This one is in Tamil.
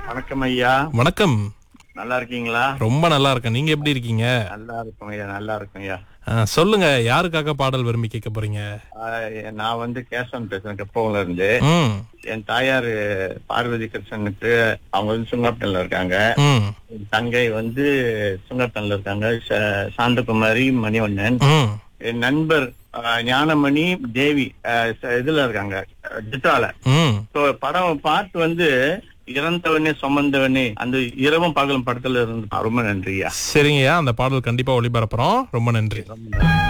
வணக்கம் ஐயா வணக்கம் நல்லா இருக்கீங்களா ரொம்ப நல்லா இருக்கேன் நீங்க எப்படி இருக்கீங்க நல்லா இருக்கும் ஐயா நல்லா இருக்கும் ஐயா ஆ, சொல்லுங்க யாருக்காக பாடல் விரும்பி கேட்க போறீங்க ஆஹ் நான் வந்து கேசவன் பேசுறேன் கெப்போல இருந்து ம் என் தாயார் பார்வதி கிருஷ்ணனுக்கு அவங்க வந்து சுங்கப்பட்டன்ல இருக்காங்க ம் என் தங்கை வந்து சுங்கப்பட்டன்ல இருக்காங்க ச- சாந்தகுமாரி மணிவண்ணன் ம் என் நண்பர் ஆஹ் ஞானமணி தேவி ஆஹ் ச- இதுல இருக்காங்க அஹ் ஜிட்டால ம் So, படம் பார்த்து வந்து இறந்தவனே சுமந்தவனே அந்த இரவும் பகலும் படத்துல இருந்து ரொம்ப நன்றியா சரிங்கய்யா அந்த பாடல் கண்டிப்பா ஒளிபரப்புறோம் ரொம்ப நன்றி ரொம்ப நன்றி